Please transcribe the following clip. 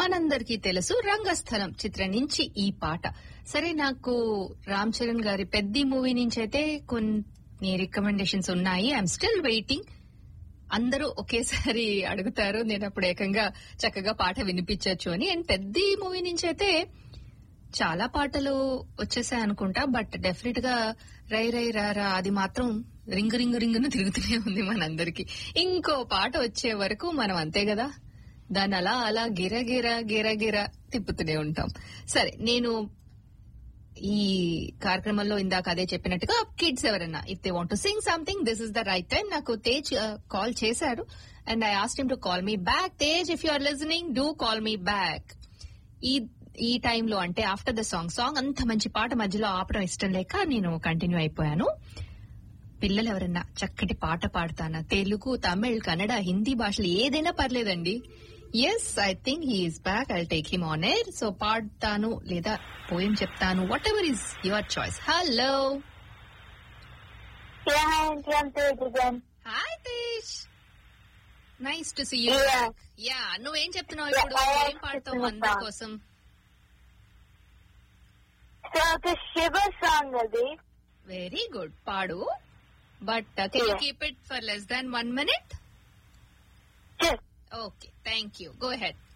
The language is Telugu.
మనందరికీ తెలుసు రంగస్థలం చిత్రం నుంచి ఈ పాట సరే నాకు రామ్ చరణ్ గారి పెద్ద మూవీ నుంచి అయితే కొన్ని రికమెండేషన్స్ ఉన్నాయి ఐఎమ్ స్టిల్ వెయిటింగ్ అందరూ ఒకేసారి అడుగుతారు నేను అప్పుడు ఏకంగా చక్కగా పాట వినిపించవచ్చు అని అండ్ పెద్ద మూవీ నుంచి అయితే చాలా పాటలు వచ్చేసాయి అనుకుంటా బట్ డెఫినెట్ గా రై రై రా రా అది మాత్రం రింగు రింగు రింగును తిరుగుతూనే ఉంది మనందరికి ఇంకో పాట వచ్చే వరకు మనం అంతే కదా దాన్ని అలా అలా గిర గిర గిర గిర తిప్పుతూనే ఉంటాం సరే నేను ఈ కార్యక్రమంలో ఇందాక అదే చెప్పినట్టుగా కిడ్స్ ఎవరన్నా if they want to sing something this is the right time నాకు తేజ్ కాల్ చేశారు and I asked him to call me back Tej if you are listening do call me back ఈ ఈ టైంలో అంటే ఆఫ్టర్ ద సాంగ్ సాంగ్ అంత మంచి పాట మధ్యలో ఆపడం ఇష్టం లేక నేను కంటిన్యూ అయిపోయాను పిల్లలు ఎవరన్నా చక్కటి పాట పాడతానా తెలుగు తమిళ్ కన్నడ హిందీ భాషలు ఏదైనా పర్లేదండి yes I think he's back I take him on air so పాడతాను లేదా పోయం చెప్తాను whatever is your choice hello Yeah, hi, I'm Tej again. Hi Tej nice to see you Yeah. Yeah నువ్వేం చెప్తున్నావు ఇప్పుడు Yeah, I ఏం పాడతావు చెప్తున్నా. అందరి కోసం So, the Shiva song, Adi. Very good పాడు but can you Yeah. Keep it for less than one minute Just, okay thank you go head